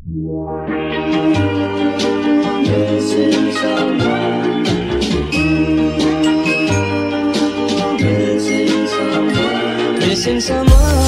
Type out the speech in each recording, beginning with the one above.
Missing someone. Missing someone. Missing someone.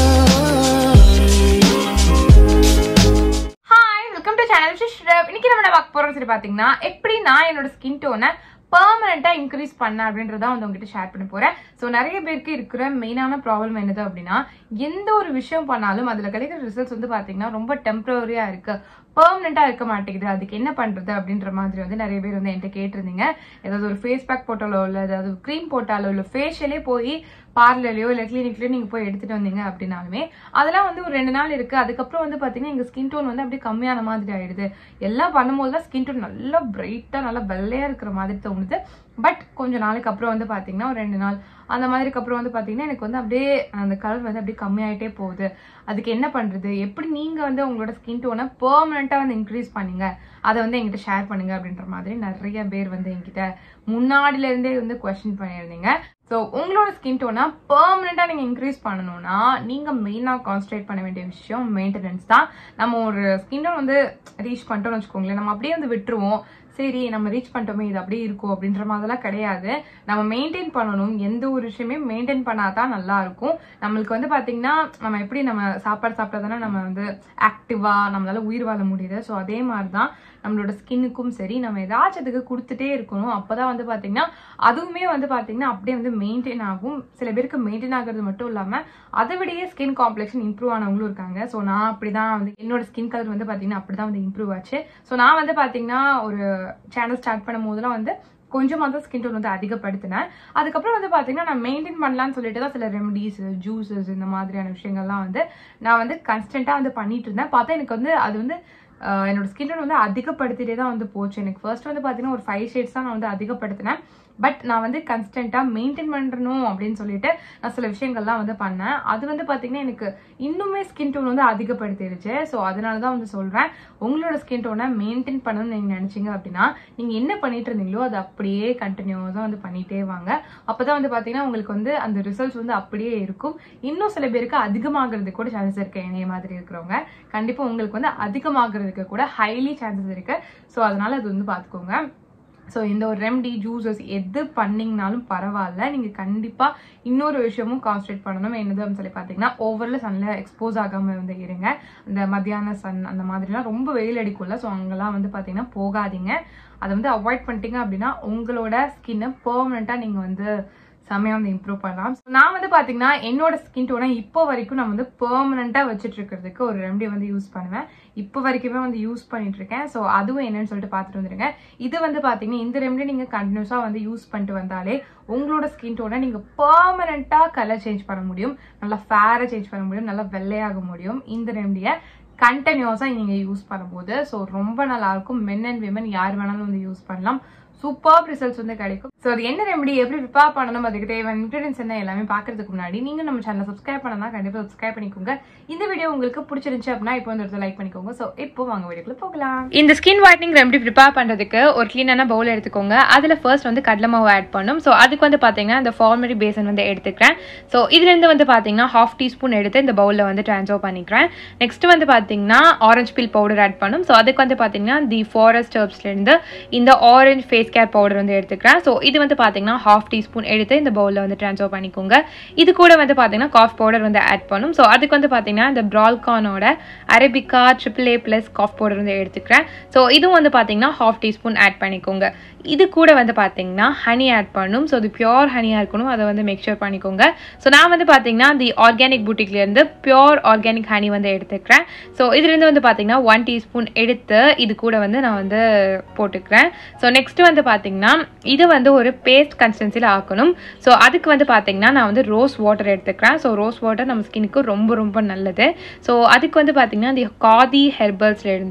Hi welcome to channel ஸ்ரீப் இன்னைக்கு நம்ம என்ன பார்க்க போறோம் சரி பாத்தீங்கன்னா எப்படி நான் என்னோட ஸ்கின் டோனை பெர்மனண்டா இன்க்ரீஸ் பண்ண அப்படின்றத வந்து உங்ககிட்ட ஷேர் பண்ண போறேன் ஸோ நிறைய பேருக்கு இருக்கிற மெயினான ப்ராப்ளம் என்னது அப்படின்னா எந்த ஒரு விஷயம் பண்ணாலும் அதுல கிடைக்கிற ரிசல்ட்ஸ் வந்து பாத்தீங்கன்னா ரொம்ப டெம்பரரியா இருக்கு பெர்மனண்டா இருக்க மாட்டேங்குது அதுக்கு என்ன பண்றது அப்படின்ற மாதிரி வந்து நிறைய பேர் வந்து என்கிட்ட கேட்டிருந்தீங்க ஏதாவது ஒரு ஃபேஸ் பேக் போட்டாலோ இல்லை ஏதாவது க்ரீம் போட்டாலோ இல்லை ஃபேஷியலே போய் பார்லர்லயோ இல்லை கிளினிக்லயோ நீங்க போய் எடுத்துட்டு வந்தீங்க அப்படின்னாலுமே அதெல்லாம் வந்து ஒரு ரெண்டு நாள் இருக்கு அதுக்கப்புறம் வந்து பாத்தீங்கன்னா எங்க ஸ்கின் டோன் வந்து அப்படியே கம்மியான மாதிரி ஆயிடுது எல்லாம் பண்ணும்போது தான் ஸ்கின் டோன் நல்லா பிரைட்டா நல்லா வெள்ளையா இருக்கிற மாதிரி தோணுது பட் கொஞ்ச நாளைக்கு அப்புறம் வந்து பாத்தீங்கன்னா ஒரு ரெண்டு நாள் அந்த மாதிரிக்கு அப்புறம் வந்து பாத்தீங்கன்னா எனக்கு வந்து அப்படியே அந்த கலர் வந்து அப்படியே கம்மியாயிட்டே போகுது அதுக்கு என்ன பண்றது எப்படி நீங்க வந்து உங்களோட ஸ்கின் டோனை பெர்மனண்டா வந்து இன்க்ரீஸ் பண்ணீங்க அதை வந்து என்கிட்ட ஷேர் பண்ணுங்க அப்படின்ற மாதிரி நிறைய பேர் வந்து என்கிட்ட முன்னாடில இருந்தே வந்து கொஸ்டின் பண்ணியிருந்தீங்க ஸோ உங்களோட ஸ்கின் டோனை பெர்மனண்டா நீங்க இன்க்ரீஸ் பண்ணணும்னா நீங்க மெயினா கான்சன்ட்ரேட் பண்ண வேண்டிய விஷயம் மெயின்டெனன்ஸ் தான் நம்ம ஒரு ஸ்கின் டோன் வந்து ரீச் பண்ணிட்டோம்னு வச்சுக்கோங்களேன் நம்ம அப்படியே வந்து விட்டுருவோம் சரி நம்ம ரீச் பண்ணிட்டோமே இது அப்படியே இருக்கும் அப்படின்ற மாதிரிலாம் கிடையாது நம்ம மெயின்டைன் பண்ணணும் எந்த ஒரு விஷயமே மெயின்டைன் பண்ணாதான் நல்லா இருக்கும் நம்மளுக்கு வந்து பாத்தீங்கன்னா நம்ம எப்படி நம்ம சாப்பாடு சாப்பிட்டா தானே நம்ம வந்து ஆக்டிவா நம்மளால உயிர் வாழ முடியுது ஸோ அதே மாதிரி தான் நம்மளோட ஸ்கின்னுக்கும் சரி நம்ம ஏதாச்சும் அதுக்கு கொடுத்துட்டே இருக்கணும் அப்பதான் வந்து பாத்தீங்கன்னா அதுவுமே வந்து பாத்தீங்கன்னா அப்படியே வந்து மெயின்டைன் ஆகும் சில பேருக்கு மெயின்டைன் ஆகுறது மட்டும் இல்லாம அதை விடையே ஸ்கின் காம்ப்ளெக்ஷன் இம்ப்ரூவ் ஆனவங்களும் இருக்காங்க ஸோ நான் அப்படிதான் வந்து என்னோட ஸ்கின் கலர் வந்து பாத்தீங்கன்னா அப்படிதான் வந்து இம்ப்ரூவ் ஆச்சு ஸோ நான் வந்து பாத்தீங்கன்னா ஒரு சேனல் ஸ்டார்ட் பண்ணும் போதெல்லாம் வந்து கொஞ்சமாக தான் ஸ்கின் டோன் வந்து அதிகப்படுத்தினேன் அதுக்கப்புறம் வந்து பார்த்தீங்கன்னா நான் மெயின்டைன் பண்ணலாம்னு சொல்லிட்டு தான் சில ரெமடிஸ் ஜூஸஸ் இந்த மாதிரியான விஷயங்கள்லாம் வந்து நான் வந்து கன்ஸ்டண்ட்டாக வந்து பண்ணிட்டு இருந்தேன் பார்த்தா எனக்கு வந்து அது வந்து ஆஹ் என்னோட ஸ்கின் டோன் வந்து அதிகப்படுத்திட்டே தான் வந்து போச்சு எனக்கு ஃபர்ஸ்ட் வந்து பார்த்தீங்கன்னா ஒரு ஃபைவ் ஷேட்ஸ் தான் நான் வந்து அதிகப்படுத்தினேன் பட் நான் வந்து கன்ஸ்டண்ட்டாக மெயின்டைன் பண்ணணும் அப்படின்னு சொல்லிட்டு நான் சில விஷயங்கள்லாம் வந்து பண்ணேன் அது வந்து பார்த்தீங்கன்னா எனக்கு இன்னுமே ஸ்கின் டோன் வந்து அதிகப்படுத்திடுச்சு ஸோ அதனால தான் வந்து சொல்கிறேன் உங்களோட ஸ்கின் டோனை மெயின்டைன் பண்ணணும்னு நீங்கள் நினச்சிங்க அப்படின்னா நீங்கள் என்ன பண்ணிட்டு இருந்தீங்களோ அது அப்படியே கண்டினியூஸாக வந்து பண்ணிட்டே வாங்க அப்போ தான் வந்து பார்த்தீங்கன்னா உங்களுக்கு வந்து அந்த ரிசல்ட்ஸ் வந்து அப்படியே இருக்கும் இன்னும் சில பேருக்கு அதிகமாகிறதுக்கு கூட சான்சஸ் இருக்கு என்னைய மாதிரி இருக்கிறவங்க கண்டிப்பாக உங்களுக்கு வந்து அதிகமாகிறதுக்கு கூட ஹைலி சான்சஸ் இருக்கு ஸோ அதனால அது வந்து பார்த்துக்கோங்க ஸோ இந்த ஒரு ரெம்டி ஜூஸஸ் எது பண்ணீங்கனாலும் பரவாயில்ல நீங்கள் கண்டிப்பாக இன்னொரு விஷயமும் கான்சன்ட்ரேட் பண்ணணும் என்னது அப்படின்னு சொல்லி பார்த்தீங்கன்னா ஓவரில் சன்னில் எக்ஸ்போஸ் ஆகாமல் வந்து இருங்க இந்த மத்தியான சன் அந்த மாதிரிலாம் ரொம்ப வெயில் அடிக்கும்ல ஸோ அங்கெல்லாம் வந்து பார்த்தீங்கன்னா போகாதீங்க அதை வந்து அவாய்ட் பண்ணிட்டீங்க அப்படின்னா உங்களோட ஸ்கின்னை பெர்மனெண்ட்டாக நீங்கள் வந்து செம்மையா வந்து இம்ப்ரூவ் பண்ணலாம் So, நான் வந்து பாத்தீங்கன்னா என்னோட ஸ்கின் டோனை இப்போ வரைக்கும் நான் வந்து பெர்மனண்டா வச்சுட்டு இருக்கிறதுக்கு ஒரு ரெமடி வந்து யூஸ் பண்ணுவேன் இப்போ வரைக்குமே வந்து யூஸ் பண்ணிட்டு இருக்கேன் ஸோ அதுவும் என்னன்னு சொல்லிட்டு பார்த்துட்டு வந்துருங்க இது வந்து பாத்தீங்கன்னா இந்த ரெமடி நீங்க கண்டினியூஸா வந்து யூஸ் பண்ணிட்டு வந்தாலே உங்களோட ஸ்கின் டோனை நீங்க பெர்மனண்டா கலர் சேஞ்ச் பண்ண முடியும் நல்லா ஃபேரை சேஞ்ச் பண்ண முடியும் நல்லா வெள்ளையாக முடியும் இந்த ரெமடியை கண்டினியூஸாக நீங்கள் யூஸ் பண்ணும்போது ஸோ ரொம்ப நல்லா இருக்கும் மென் அண்ட் விமன் யார் வேணாலும் வந்து யூஸ் பண்ணலாம் சூப்பர் ரிசல்ட்ஸ் வந்து கிடைக்கும் ஸோ அது என்ன ரெமடி எப்படி ப்ரிப்பேர் பண்ணணும் அதுக்கு தேவையான இன்க்ரீடியன்ஸ் என்ன எல்லாமே பார்க்கறதுக்கு முன்னாடி நீங்கள் நம்ம சேனலை சப்ஸ்கிரைப் பண்ணலாம் கண்டிப்பாக சப்ஸ்கிரைப் பண்ணிக்கோங்க இந்த வீடியோ உங்களுக்கு பிடிச்சிருந்துச்சு அப்படின்னா இப்போ வந்து ஒரு லைக் பண்ணிக்கோங்க ஸோ இப்போ வாங்க வீடியோக்குள்ள போகலாம் இந்த ஸ்கின் ஒயிட்னிங் ரெமடி ப்ரிப்பேர் பண்ணுறதுக்கு ஒரு க்ளீனான பவுல் எடுத்துக்கோங்க அதில் ஃபர்ஸ்ட் வந்து கடலை மாவு ஆட் பண்ணும் ஸோ அதுக்கு வந்து பார்த்தீங்கன்னா இந்த ஃபார்மரி பேசன் வந்து எடுத்துக்கிறேன் ஸோ இதுலேருந்து வந்து பார்த்தீங்கன்னா ஹாஃப் டீஸ்பூன் எடுத்து இந்த பவுலில் வந்து ட்ரான்ஸ்ஃபர் பண்ணிக்கிறேன் நெக்ஸ்ட் வந்து பார்த்தீங்கன்னா ஆரஞ்சு பீல் பவுடர் ஆட் பண்ணும் ஸோ அதுக்கு வந்து பார்த்தீங்கன்னா தி ஃபாரஸ்ட் ஹர்ப்ஸ்லேருந்து இந்த ஆரஞ்சு ஃபேஸ் கேர் பவுடர் வந்து எடுத்துக்கிறேன் ஸோ இது வந்து பார்த்தீங்கன்னா ஹாஃப் டீஸ்பூன் எடுத்து இந்த பவுலில் வந்து ட்ரான்ஸ்ஃபர் பண்ணிக்கோங்க இது கூட வந்து பார்த்தீங்கன்னா காஃப் பவுடர் வந்து ஆட் பண்ணும் ஸோ அதுக்கு வந்து பார்த்தீங்கன்னா இந்த ப்ரால்கானோட Arabica triple A plus coffee powder வந்து எடுத்துக்கிறேன் ஸோ இதுவும் வந்து பார்த்தீங்கன்னா ஹாஃப் டீஸ்பூன் ஆட் பண்ணிக்கோங்க இது கூட வந்து பார்த்தீங்கன்னா ஹனி ஆட் பண்ணும் ஸோ இது பியோர் ஹனியாக இருக்கணும் அதை வந்து மேக் ஷூர் பண்ணிக்கோங்க ஸோ நான் வந்து பார்த்தீங்கன்னா தி ஆர்கானிக் பூட்டிக்லேருந்து பியோர் ஆர்கானிக் ஹனி வந்து எடுத்துக்கிறேன் ஸோ இதுலேருந்து வந்து பார்த்தீங்கன்னா ஒன் டீஸ்பூன் எடுத்து இது கூட வந்து நான் வந்து போட்டுக்கிறேன் ஸோ நெக்ஸ்ட் வந்து பார்த்தீங்கன்னா இது வந்து ஒரு பேஸ்ட் கன்சிஸ்டன்சியில் ஆக்கணும் ஸோ அதுக்கு வந்து பார்த்தீங்கன்னா நான் வந்து ரோஸ் வாட்டர் எடுத்துக்கிறேன் ஸோ ரோஸ் வாட்டர் நம்ம ஸ்கின்னுக்கு ரொம்ப ரொம்ப நல்லது ஸோ அதுக்கு வந்து பார்த்தீங்கன்னா தி காதி ஹெர்பல்ஸ்லேருந்து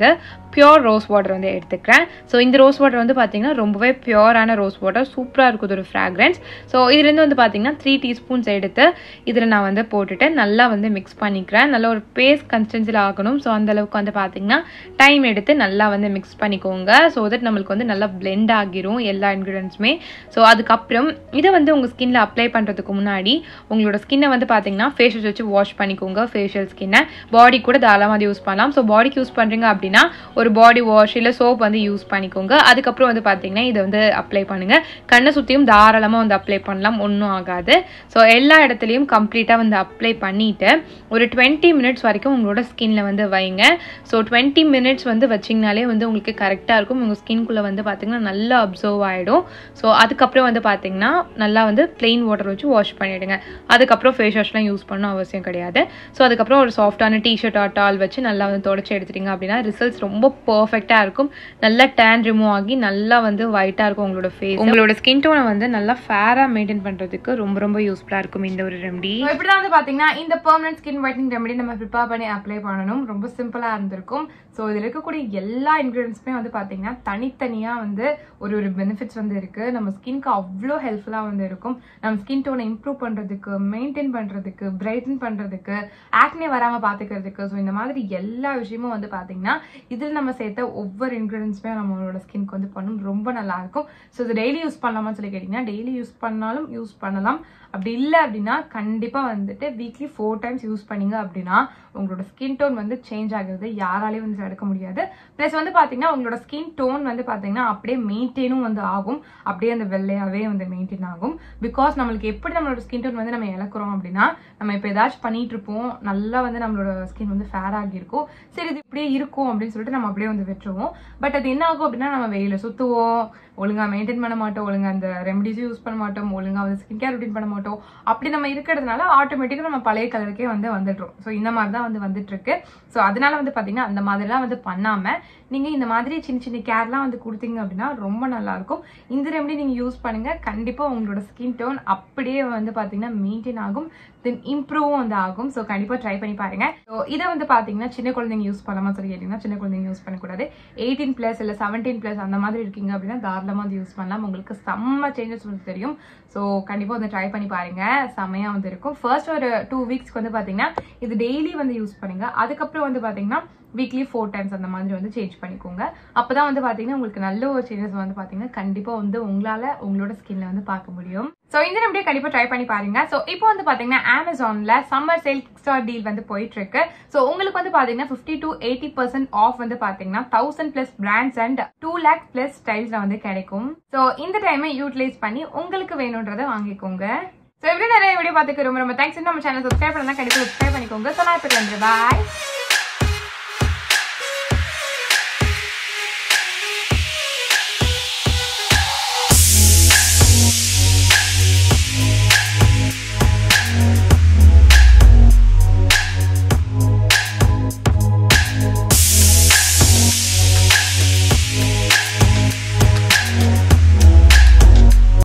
பியோர் ரோஸ் வாட்டர் வந்து எடுத்துக்கிறேன் ஸோ இந்த ரோஸ் வாட்டர் வந்து பார்த்தீங்கன்னா ரொம்பவே பியோரான ரோஸ் வாட்டர் சூப்பராக இருக்குது ஒரு ஃப்ராக்ரன்ஸ் ஸோ இதுலேருந்து வந்து பார்த்தீங்கன்னா த்ரீ டீஸ்பூன்ஸ் எடுத்து இதில் நான் வந்து போட்டுட்டு நல்லா வந்து மிக்ஸ் பண்ணிக்கிறேன் நல்ல ஒரு பேஸ்ட் கன்சிஸ்டன்சியில் ஆகணும் ஸோ அந்த அளவுக்கு வந்து பார்த்தீங்கன்னா டைம் எடுத்து நல்லா வந்து மிக்ஸ் பண்ணிக்கோங்க ஸோ தட் நம்மளுக்கு வந்து நல்லா பிளெண்ட் ஆகிரும் எல்லா இன்க்ரீடியன்ஸுமே ஸோ அதுக்கப்புறம் இதை வந்து உங்கள் ஸ்கின்ல அப்ளை பண்ணுறதுக்கு முன்னாடி உங்களோட ஸ்கின்னை வந்து பார்த்தீங்கன்னா ஃபேஸ் வாஷ் வச்சு வாஷ் பண்ணிக்கோங்க ஃபேஷியல் ஸ்கின்னை பாடி கூட தாராளமாக யூஸ் பண்ணலாம் ஸோ பாடிக்கு யூஸ் பண்ணுறீங்க அப்படின்னா ஒரு பாடி வாஷ் இல்லை சோப் வந்து யூஸ் பண்ணிக்கோங்க அதுக்கப்புறம் வந்து பார்த்தீங்கன்னா இதை வந்து அப்ளை பண்ணுங்கள் கண்ணை சுற்றியும் தாராளமாக வந்து அப்ளை பண்ணலாம் ஒன்றும் ஆகாது ஸோ எல்லா இடத்துலையும் கம்ப்ளீட்டாக வந்து அப்ளை பண்ணிவிட்டு ஒரு டுவெண்ட்டி மினிட்ஸ் வரைக்கும் உங்களோட ஸ்கின்ல வந்து வைங்க ஸோ டுவெண்ட்டி மினிட்ஸ் வந்து வச்சிங்கனாலே வந்து உங்களுக்கு கரெக்டாக இருக்கும் உங்கள் ஸ்கின்குள்ளே வந்து பார்த்தீங்கன்னா நல்லா அப்சர்வ் ஆகிடும் ஸோ அதுக்கப்புறம் வந்து பார்த்தீங்கன்னா நல்லா வந்து plain வாட்டர் வச்சு வாஷ் பண்ணிவிடுங்க அதுக்கப்புறம் ஃபேஸ் வாஷ்லாம் யூஸ் பண்ணணும் அவசியம் கிடையாது ஸோ அதுக்கப்புறம் ஒரு சாஃப்டான டிஷர்ட் டால் வச்சு நல்லா வந்து தொடச்சி எடுத்துட்டீங்க அப்படின்னா ரிசல்ட்ஸ் ரொம்ப பர்ஃபெக்டாக இருக்கும் நல்லா டேன் ரிமூவ் ஆகி நல்லா வந்து ஒயிட்டாக இருக்கும் உங்களோட ஃபேஸ் உங்களோட ஸ்கின் டோனை வந்து நல்லா ஃபேராக மெயின்டைன் பண்ணுறதுக்கு ரொம்ப ரொம்ப யூஸ்ஃபுல்லாக இருக்கும் இந்த ஒரு ரெமடி இப்படி தான் வந்து பார்த்தீங்கன்னா இந்த பெர்மனன்ட் ஸ்கின் ஒயிட்னிங் ரெமடி நம்ம ப்ரிப்பேர் பண்ணி அப்ளை பண்ணணும் ரொம்ப சிம்பிளாக இருந்திருக்கும் ஸோ இதில் இருக்கக்கூடிய எல்லா இன்க்ரீடியன்ஸுமே வந்து பார்த்தீங்கன்னா தனித்தனியாக வந்து ஒரு ஒரு பெனிஃபிட்ஸ் வந்து இருக்குது நம்ம ஸ்கின்க்கு அவ்வளோ ஹெல்ப்ஃபுல்லாக வந்து இருக்கும் நம்ம ஸ்கின் டோனை இம்ப்ரூவ் பண்ணுறதுக்கு மெயின்டைன் பண்ணுறதுக்கு பிரைட்டன் பண்ணுறதுக்கு ஆக்னே வராமல் பார்த்துக்கிறதுக்கு ஸோ இந்த மாதிரி எல்லா விஷயமும் வந்து பார்த்தீங்கன்னா இதில் நம்ம சேர்த்த ஒவ்வொரு இன்க்ரீடியன்ஸுமே நம்மளோட ஸ்கின்க்கு வந்து பண்ணும் ரொம்ப நல்லா இருக்கும் ஸோ இது டெய்லி யூஸ் பண்ணலாமான்னு சொல்லி கேட்டிங்கன்னா டெய்லி யூஸ் பண்ணாலும் யூஸ் பண்ணலாம் அப்படி இல்லை அப்படின்னா கண்டிப்பாக வந்துட்டு வீக்லி ஃபோர் டைம்ஸ் யூஸ் பண்ணீங்க அப்படின்னா உங்களோட ஸ்கின் டோன் வந்து சேஞ்ச் ஆகுறது யாராலையும் வந்து தடுக்க முடியாது ப்ளஸ் வந்து பார்த்தீங்கன்னா உங்களோட ஸ்கின் டோன் வந்து பார்த்தீங்கன்னா அப்படியே மெயின்டைனும் வந்து ஆகும் அப்படியே அந்த வெள்ளையாகவே வந்து மெயின்டைன் ஆகும் பிகாஸ் நம்மளுக்கு எப்படி நம்மளோட ஸ்கின் டோன் வந்து நம்ம இழக்கிறோம் அப்படின்னா நம்ம இப்போ ஏதாச்சும் பண்ணிட்டு இருப்போம் நல்லா வந்து நம்மளோட ஸ்கின் வந்து ஃபேர் ஆகியிருக்கும் சரி இது இப்படியே இருக்கும் அப்படின்னு சொல்லிட்டு நம்ம அப்படியே வந்து விட்டுருவோம் பட் அது என்ன ஆகும் அப்படின்னா நம்ம வெயில சுற்றுவோம் ஒழுங்கா மெயின்டைன் பண்ண மாட்டோம் ஒழுங்கா அந்த ரெமடிஸும் யூஸ் பண்ண மாட்டோம் ஒழுங்கா வந்து ஸ்கின் கேர் ரொட்டீன் பண்ண மாட்டோம் அப்படி நம்ம இருக்கிறதுனால ஆட்டோமேட்டிக்காக நம்ம பழைய கலருக்கே வந்து வந்துடுறோம் ஸோ இந்த மாதிரி தான் வந்து வந்துட்டு இருக்கு ஸோ அதனால வந்து பார்த்தீங்கன்னா அந்த மாதிரிலாம் வந்து பண்ணாம நீங்க இந்த மாதிரி சின்ன சின்ன கேர்லாம் வந்து கொடுத்தீங்க அப்படின்னா ரொம்ப நல்லா இருக்கும் இந்த ரெமடி நீங்க யூஸ் பண்ணுங்க கண்டிப்பா உங்களோட ஸ்கின் டோன் அப்படியே வந்து பார்த்தீங்கன்னா மெயின்டைன் ஆகும் தென் இம்ப்ரூவும் வந்து ஆகும் ஸோ கண்டிப்பாக ட்ரை பண்ணி பாருங்க ஸோ இதை வந்து பார்த்தீங்கன்னா சின்ன குழந்தைங்க யூஸ் பண்ணலாமா சொல்லி கேட்டிங்கன்னா சின்ன குழந்தைங்க யூஸ் பண்ணக்கூடாது எயிட்டீன் ப்ளஸ் இல்லை செவன்டீன் ப்ளஸ் அந்த மாதிரி இருக்கீங்க அப்படின்னா தாராளமாக வந்து யூஸ் பண்ணலாம் உங்களுக்கு செம்ம சேஞ்சஸ் வந்து தெரியும் ஸோ கண்டிப்பாக வந்து ட்ரை பண்ணி பாருங்க செம்மையாக வந்து இருக்கும் ஃபர்ஸ்ட் ஒரு டூ வீக்ஸ்க்கு வந்து பார்த்தீங்கன்னா இது டெய்லி வந்து யூஸ் பண்ணுங்க அதுக்கப்புறம் வந்து பார்த்தீங்கன்னா வீக்லி ஃபோர் டைம்ஸ் அந்த மாதிரி வந்து சேஞ்ச் பண்ணிக்கோங்க அப்பதான் வந்து பாத்தீங்கன்னா உங்களுக்கு நல்ல ஒரு சேஞ்சஸ் வந்து பாத்தீங்கன்னா கண்டிப்பா வந்து உங்களால உங்களோட ஸ்கின்ல வந்து பார்க்க முடியும் ஸோ இந்த ரெமடியை கண்டிப்பா ட்ரை பண்ணி பாருங்க ஸோ இப்போ வந்து பாத்தீங்கன்னா அமேசான்ல சம்மர் சேல் கிக்ஸ்டார் டீல் வந்து போயிட்டு இருக்கு ஸோ உங்களுக்கு வந்து பாத்தீங்கன்னா fifty to eighty percent off வந்து பாத்தீங்கன்னா thousand plus brands and two lakh plus ஸ்டைல்ஸ்ல வந்து கிடைக்கும் ஸோ இந்த டைமை யூட்டிலைஸ் பண்ணி உங்களுக்கு வேணுன்றதை வாங்கிக்கோங்க ஸோ இப்படி நிறைய வீடியோ பார்த்துக்கு ரொம்ப ரொம்ப தேங்க்ஸ் நம்ம சேனல் சப்ஸ்கிரைப் பண்ணா கண்டிப்பாக சப்ஸ்கிரைப் பண்ணிக்கோங்க ஸோ நான் இப்போ பாய்